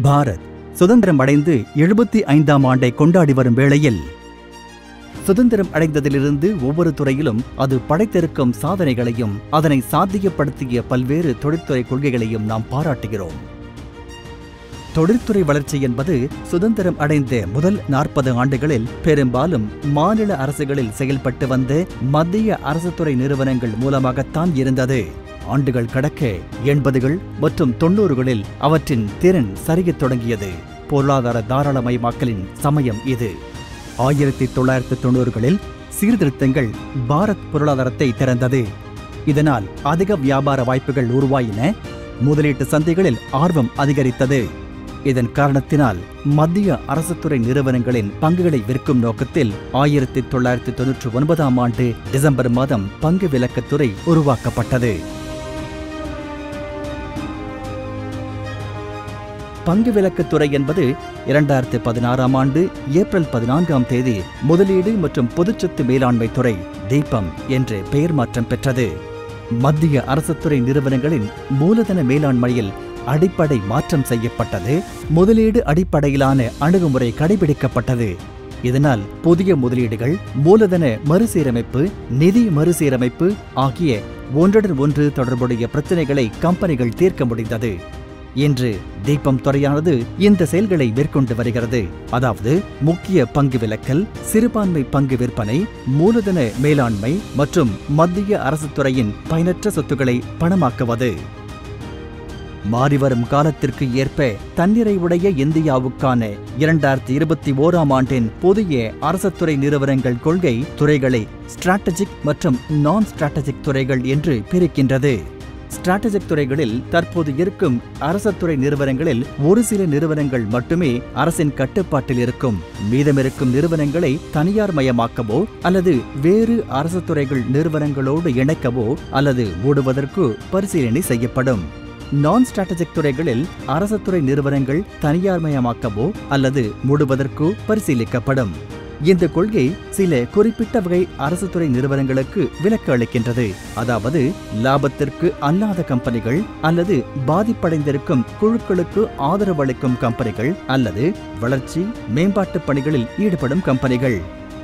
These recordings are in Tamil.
பாரத் சுதந்திரம் அடைந்து எழுபத்தி ஐந்தாம் ஆண்டை கொண்டாடி வரும் வேளையில் சுதந்திரம் அடைந்ததிலிருந்து ஒவ்வொரு துறையிலும் அது படைத்திருக்கும் சாதனைகளையும் அதனை சாத்தியப்படுத்திய பல்வேறு தொழில்துறை கொள்கைகளையும் நாம் பாராட்டுகிறோம் தொழில்துறை வளர்ச்சி என்பது சுதந்திரம் அடைந்த முதல் நாற்பது ஆண்டுகளில் பெரும்பாலும் மாநில அரசுகளில் செயல்பட்டு வந்த மத்திய அரசுத்துறை நிறுவனங்கள் மூலமாகத்தான் இருந்தது ஆண்டுகள் கடக்க எண்பதுகள் மற்றும் தொண்ணூறுகளில் அவற்றின் திறன் சரியத் தொடங்கியது பொருளாதார தாராளமயமாக்கலின் சமயம் இது ஆயிரத்தி தொள்ளாயிரத்தி தொண்ணூறுகளில் சீர்திருத்தங்கள் பாரத் பொருளாதாரத்தை திறந்தது இதனால் அதிக வியாபார வாய்ப்புகள் உருவாயின முதலீட்டு சந்தைகளில் ஆர்வம் அதிகரித்தது இதன் காரணத்தினால் மத்திய அரசுத்துறை நிறுவனங்களின் பங்குகளை விற்கும் நோக்கத்தில் ஆயிரத்தி தொள்ளாயிரத்தி தொன்னூற்றி ஒன்பதாம் ஆண்டு டிசம்பர் மாதம் பங்கு விலக்குத்துறை உருவாக்கப்பட்டது பங்கு விலக்குத்துறை என்பது இரண்டாயிரத்தி பதினாறாம் ஆண்டு ஏப்ரல் பதினான்காம் தேதி முதலீடு மற்றும் பொதுச்சொத்து மேலாண்மை துறை தீபம் என்று பெயர் மாற்றம் பெற்றது மத்திய அரசுத்துறை நிறுவனங்களின் மூலதன மேலாண்மையில் அடிப்படை மாற்றம் செய்யப்பட்டது முதலீடு அடிப்படையிலான அணுகுமுறை கடைபிடிக்கப்பட்டது இதனால் புதிய முதலீடுகள் மூலதன மறுசீரமைப்பு நிதி மறுசீரமைப்பு ஆகிய ஒன்றுடன் ஒன்று தொடர்புடைய பிரச்சனைகளை கம்பெனிகள் தீர்க்க முடிந்தது இன்று தீபம் துறையானது இந்த செயல்களை மேற்கொண்டு வருகிறது அதாவது முக்கிய பங்கு விலக்கல் சிறுபான்மை பங்கு விற்பனை மூலதன மேலாண்மை மற்றும் மத்திய அரசு துறையின் பயனற்ற சொத்துக்களை பணமாக்குவது மாறிவரும் காலத்திற்கு ஏற்ப தன்னிறைவுடைய இந்தியாவுக்கான இரண்டாயிரத்தி இருபத்தி ஓராம் ஆண்டின் புதிய அரசுத்துறை நிறுவனங்கள் கொள்கை துறைகளை ஸ்ட்ராட்டஜிக் மற்றும் நான் ஸ்ட்ராட்டஜிக் துறைகள் என்று பிரிக்கின்றது ஸ்ட்ராட்டஜிக் துறைகளில் தற்போது இருக்கும் அரசுத்துறை நிறுவனங்களில் ஒரு சில நிறுவனங்கள் மட்டுமே அரசின் கட்டுப்பாட்டில் இருக்கும் மீதமிருக்கும் நிறுவனங்களை தனியார் மயமாக்கவோ அல்லது வேறு அரசு துறைகள் நிறுவனங்களோடு இணைக்கவோ அல்லது மூடுவதற்கு பரிசீலனை செய்யப்படும் நான் ஸ்ட்ராட்டஜிக் துறைகளில் அரசுத்துறை நிறுவனங்கள் தனியார்மயமாக்கவோ அல்லது மூடுவதற்கோ பரிசீலிக்கப்படும் இந்த கொள்கை சில குறிப்பிட்ட வகை அரசுத்துறை நிறுவனங்களுக்கு விலக்கு அளிக்கின்றது அதாவது லாபத்திற்கு அல்லாத கம்பெனிகள் அல்லது பாதிப்படைந்திருக்கும் குழுக்களுக்கு ஆதரவு அளிக்கும் கம்பெனிகள் அல்லது வளர்ச்சி மேம்பாட்டு பணிகளில் ஈடுபடும் கம்பெனிகள்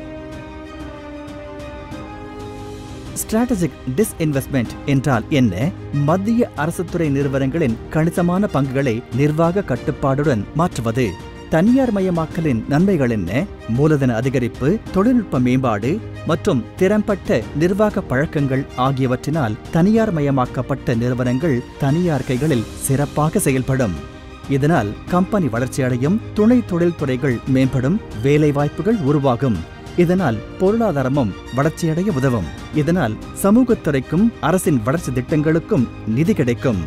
ஸ்ட்ராட்டஜிக் டிஸ்இன்வெஸ்ட்மெண்ட் என்றால் என்ன மத்திய அரசுத்துறை நிறுவனங்களின் கணிசமான பங்குகளை நிர்வாக கட்டுப்பாடுடன் மாற்றுவது தனியார் மயமாக்கலின் நன்மைகள் என்ன மூலதன அதிகரிப்பு தொழில்நுட்ப மேம்பாடு மற்றும் திறம்பட்ட நிர்வாக பழக்கங்கள் ஆகியவற்றினால் தனியார் மயமாக்கப்பட்ட நிறுவனங்கள் தனியார் கைகளில் சிறப்பாக செயல்படும் இதனால் கம்பெனி வளர்ச்சியடையும் துணை தொழில்துறைகள் மேம்படும் வேலைவாய்ப்புகள் உருவாகும் இதனால் பொருளாதாரமும் வளர்ச்சியடைய உதவும் இதனால் சமூகத்துறைக்கும் அரசின் வளர்ச்சி திட்டங்களுக்கும் நிதி கிடைக்கும்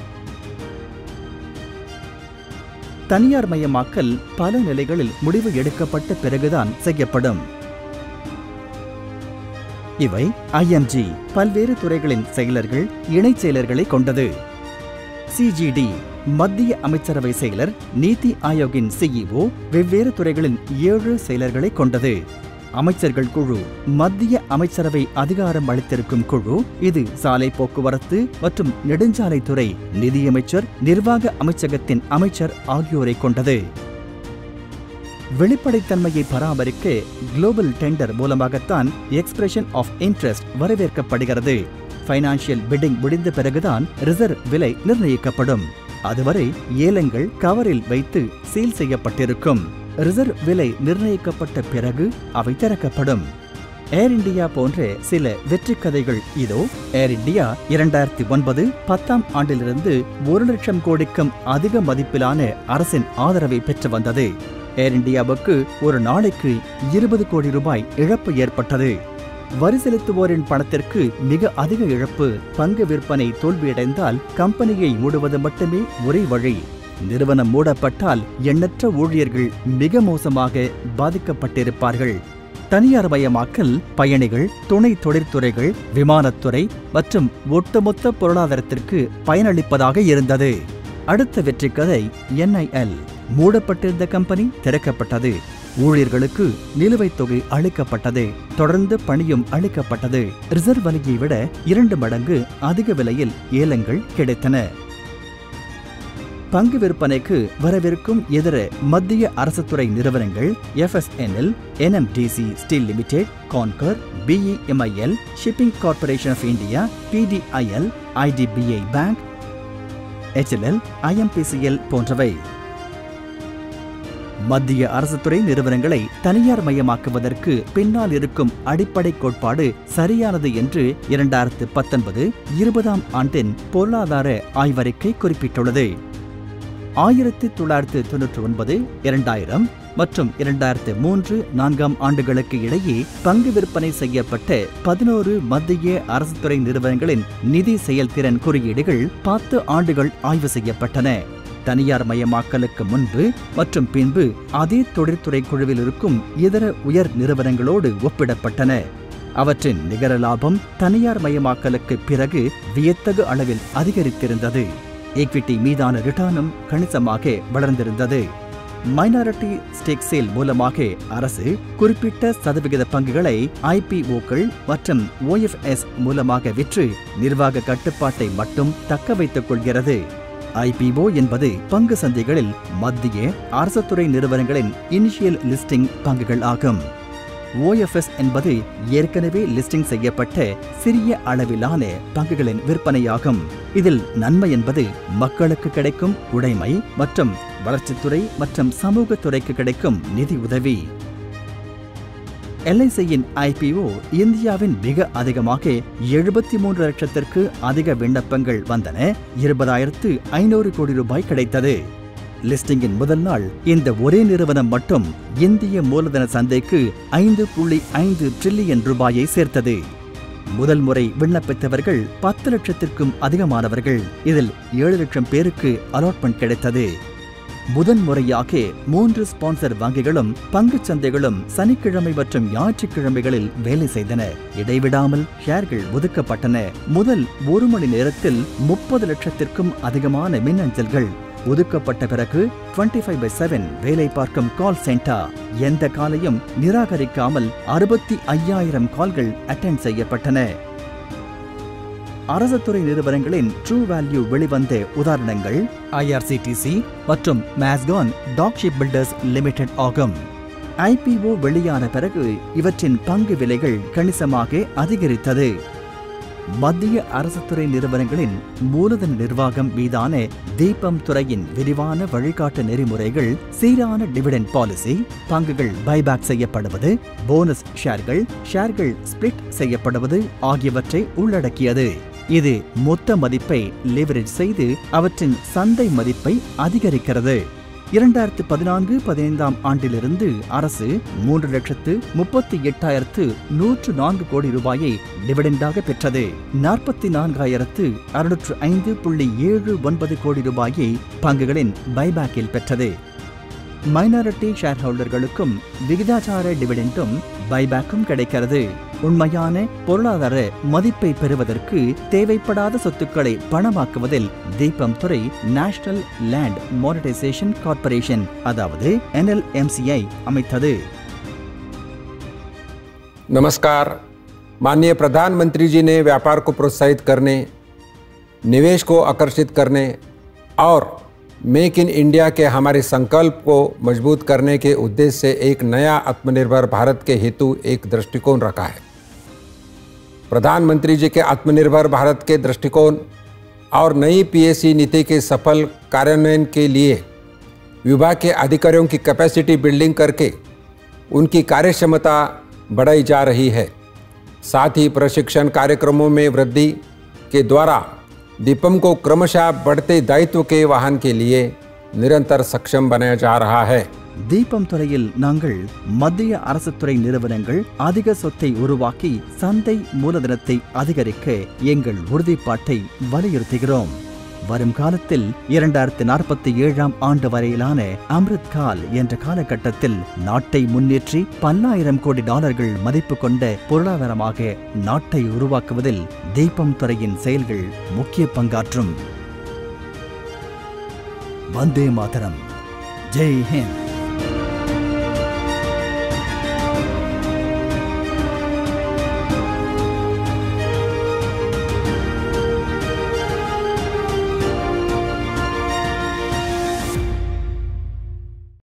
தனியார் மயமாக்கல் பல நிலைகளில் முடிவு எடுக்கப்பட்ட பிறகுதான் செய்யப்படும் இவை ஐஎம்ஜி பல்வேறு துறைகளின் செயலர்கள் இணைச் செயலர்களை கொண்டது சிஜிடி மத்திய அமைச்சரவை செயலர் நீதி ஆயோக்கின் சிஇஓ வெவ்வேறு துறைகளின் ஏழு செயலர்களை கொண்டது அமைச்சர்கள் குழு மத்திய அமைச்சரவை அதிகாரம் அளித்திருக்கும் குழு இது சாலை போக்குவரத்து மற்றும் நெடுஞ்சாலைத்துறை நிதியமைச்சர் நிர்வாக அமைச்சகத்தின் அமைச்சர் ஆகியோரை கொண்டது வெளிப்படைத்தன்மையை பராமரிக்க குளோபல் டெண்டர் மூலமாகத்தான் எக்ஸ்பிரஷன் ஆஃப் இன்ட்ரெஸ்ட் வரவேற்கப்படுகிறது ஃபைனான்சியல் பிட்டிங் முடிந்த பிறகுதான் ரிசர்வ் விலை நிர்ணயிக்கப்படும் அதுவரை ஏலங்கள் கவரில் வைத்து சீல் செய்யப்பட்டிருக்கும் ரிசர்வ் விலை நிர்ணயிக்கப்பட்ட பிறகு அவை திறக்கப்படும் ஏர் இந்தியா போன்ற சில வெற்றி கதைகள் இதோ ஏர் இந்தியா இரண்டாயிரத்தி ஒன்பது பத்தாம் ஆண்டிலிருந்து ஒரு லட்சம் கோடிக்கும் அதிக மதிப்பிலான அரசின் ஆதரவை பெற்று வந்தது ஏர் இந்தியாவுக்கு ஒரு நாளைக்கு இருபது கோடி ரூபாய் இழப்பு ஏற்பட்டது வரி செலுத்துவோரின் பணத்திற்கு மிக அதிக இழப்பு பங்கு விற்பனை தோல்வியடைந்தால் கம்பெனியை மூடுவது மட்டுமே ஒரே வழி நிறுவனம் மூடப்பட்டால் எண்ணற்ற ஊழியர்கள் மிக மோசமாக பாதிக்கப்பட்டிருப்பார்கள் தனியார் மயமாக்கல் பயணிகள் துணை தொழிற்துறைகள் விமானத்துறை மற்றும் ஒட்டுமொத்த பொருளாதாரத்திற்கு பயனளிப்பதாக இருந்தது அடுத்த வெற்றி கதை என்ஐஎல் மூடப்பட்டிருந்த கம்பெனி திறக்கப்பட்டது ஊழியர்களுக்கு நிலுவைத் தொகை அளிக்கப்பட்டது தொடர்ந்து பணியும் அளிக்கப்பட்டது ரிசர்வ் வங்கியை விட இரண்டு மடங்கு அதிக விலையில் ஏலங்கள் கிடைத்தன பங்கு விற்பனைக்கு வரவிருக்கும் இதர மத்திய அரசுத்துறை நிறுவனங்கள் FSNL NMDC steel limited Concor BEML shipping corporation of India PDIL IDBI bank HLL, IMPCL போன்றவை மத்திய அரசுத்துறை நிறுவனங்களை தனியார் மயமாக்குவதற்கு பின்னால் இருக்கும் அடிப்படை கோட்பாடு சரியானது என்று இரண்டாயிரத்து பத்தொன்பது இருபதாம் ஆண்டின் பொருளாதார ஆய்வறிக்கை குறிப்பிட்டுள்ளது ஆயிரத்தி தொள்ளாயிரத்து தொன்னூற்றி ஒன்பது இரண்டாயிரம் மற்றும் இரண்டாயிரத்து மூன்று நான்காம் ஆண்டுகளுக்கு இடையே பங்கு விற்பனை செய்யப்பட்ட பதினோரு மத்திய அரசுத்துறை நிறுவனங்களின் நிதி செயல்திறன் குறியீடுகள் பத்து ஆண்டுகள் ஆய்வு செய்யப்பட்டன தனியார் மயமாக்கலுக்கு முன்பு மற்றும் பின்பு அதே தொழிற்துறை குழுவில் இருக்கும் இதர உயர் நிறுவனங்களோடு ஒப்பிடப்பட்டன அவற்றின் நிகர லாபம் தனியார் மயமாக்கலுக்கு பிறகு வியத்தகு அளவில் அதிகரித்திருந்தது ஈக்விட்டி மீதான ரிட்டர்னும் கணிசமாக வளர்ந்திருந்தது மைனாரிட்டி ஸ்டேக் சேல் மூலமாக அரசு குறிப்பிட்ட சதவிகித பங்குகளை ஐபிஓக்கள் மற்றும் ஓஎஃப்எஸ் மூலமாக விற்று நிர்வாக கட்டுப்பாட்டை மட்டும் தக்க வைத்துக் கொள்கிறது ஐபிஓ என்பது பங்கு சந்தைகளில் மத்திய அரசுத்துறை நிறுவனங்களின் இனிஷியல் லிஸ்டிங் பங்குகள் ஆகும் ஓஎஃப்எஸ் என்பது ஏற்கனவே லிஸ்டிங் செய்யப்பட்ட சிறிய அளவிலான பங்குகளின் விற்பனையாகும் இதில் நன்மை என்பது மக்களுக்கு கிடைக்கும் உடைமை மற்றும் வளர்ச்சித்துறை மற்றும் சமூக துறைக்கு கிடைக்கும் நிதி உதவி எல்ஐசியின் ஐபிஓ இந்தியாவின் மிக அதிகமாக எழுபத்தி மூன்று லட்சத்திற்கு அதிக விண்ணப்பங்கள் வந்தன இருபதாயிரத்து ஐநூறு கோடி ரூபாய் கிடைத்தது லிஸ்டிங்கின் முதல் நாள் இந்த ஒரே நிறுவனம் மட்டும் இந்திய மூலதன சந்தைக்கு ஐந்து புள்ளி ஐந்து டிரில்லியன் ரூபாயை சேர்த்தது முதல் முறை விண்ணப்பித்தவர்கள் பத்து லட்சத்திற்கும் அதிகமானவர்கள் இதில் ஏழு லட்சம் பேருக்கு அலாட்மெண்ட் கிடைத்தது முதன்முறையாக மூன்று ஸ்பான்சர் வங்கிகளும் பங்குச் சந்தைகளும் சனிக்கிழமை மற்றும் ஞாயிற்றுக்கிழமைகளில் வேலை செய்தன இடைவிடாமல் ஷேர்கள் ஒதுக்கப்பட்டன முதல் ஒரு மணி நேரத்தில் முப்பது லட்சத்திற்கும் அதிகமான மின்னஞ்சல்கள் ஒதுக்கப்பட்ட பிறகு 25 ஃபைவ் பை செவன் வேலை பார்க்கும் கால் சென்டர் எந்த காலையும் நிராகரிக்காமல் அறுபத்தி ஐயாயிரம் கால்கள் அட்டென்ட் செய்யப்பட்டன அரசுத்துறை நிறுவனங்களின் ட்ரூ வேல்யூ வெளிவந்த உதாரணங்கள் ஐஆர்சிடிசி மற்றும் மேஸ்கான் டாக்ஷிப் பில்டர்ஸ் லிமிடெட் ஆகும் ஐபிஓ வெளியான பிறகு இவற்றின் பங்கு விலைகள் கணிசமாக அதிகரித்தது மத்திய அரசுத்துறை நிறுவனங்களின் மூலதன நிர்வாகம் மீதான தீபம் துறையின் விரிவான வழிகாட்டு நெறிமுறைகள் சீரான டிவிடெண்ட் பாலிசி பங்குகள் பைபேக் செய்யப்படுவது போனஸ் ஷேர்கள் ஷேர்கள் ஸ்பிளிட் செய்யப்படுவது ஆகியவற்றை உள்ளடக்கியது இது மொத்த மதிப்பை லிவரேஜ் செய்து அவற்றின் சந்தை மதிப்பை அதிகரிக்கிறது இரண்டாயிரத்து பதினான்கு பதினைந்தாம் ஆண்டிலிருந்து அரசு மூன்று லட்சத்து முப்பத்தி எட்டாயிரத்து நூற்று நான்கு கோடி ரூபாயை டிவிடெண்டாக பெற்றது நாற்பத்தி நான்காயிரத்து அறுநூற்று ஐந்து புள்ளி ஏழு ஒன்பது கோடி ரூபாயை பங்குகளின் பைபேக்கில் பெற்றது மைனாரிட்டி ஷேர் ஹோல்டர்களுக்கும் விகிதாச்சார டிவிடெண்டும் பைபேக்கும் கிடைக்கிறது உண்மையான பொருளாதார மதிப்பை பெறுவதற்கு தேவைப்படாத சொத்துக்களை பணமாக்குவதில் தீபம் துறை நேஷனல் லேண்ட் மானிட்டைசேஷன் கார்ப்பரேஷன் அதாவது என்எல்எம்சிஐ அமைத்தது नमस्कार माननीय प्रधानमंत्री जी ने व्यापार को प्रोत्साहित करने निवेश को आकर्षित करने और मेक इन इंडिया के हमारे संकल्प को मजबूत करने के उद्देश्य से एक नया आत्मनिर्भर भारत के हेतु एक दृष्टिकोण रखा है प्रधानमंत्री जी के आत्मनिर्भर भारत के दृष्टिकोण और नई पीएससी नीति के सफल कार्यान्वयन के लिए विभाग के अधिकारियों की कैपेसिटी बिल्डिंग करके उनकी कार्यक्षमता बढ़ाई जा रही है साथ ही प्रशिक्षण कार्यक्रमों में वृद्धि के द्वारा दीपम को क्रमशः बढ़ते दायित्व के वाहन के लिए निरंतर सक्षम बनाया जा रहा है தீபம் துறையில் நாங்கள் மத்திய அரசுத்துறை நிறுவனங்கள் அதிக சொத்தை உருவாக்கி சந்தை மூலதனத்தை அதிகரிக்க எங்கள் உறுதிப்பாட்டை வலியுறுத்துகிறோம் வரும் காலத்தில் இரண்டாயிரத்தி நாற்பத்தி ஏழாம் ஆண்டு வரையிலான அம்ரித் கால் என்ற காலகட்டத்தில் நாட்டை முன்னேற்றி பல்லாயிரம் கோடி டாலர்கள் மதிப்பு கொண்ட பொருளாதாரமாக நாட்டை உருவாக்குவதில் தீபம் துறையின் செயல்கள் முக்கிய பங்காற்றும் வந்தே மாதரம் ஜெய் ஹிந்த்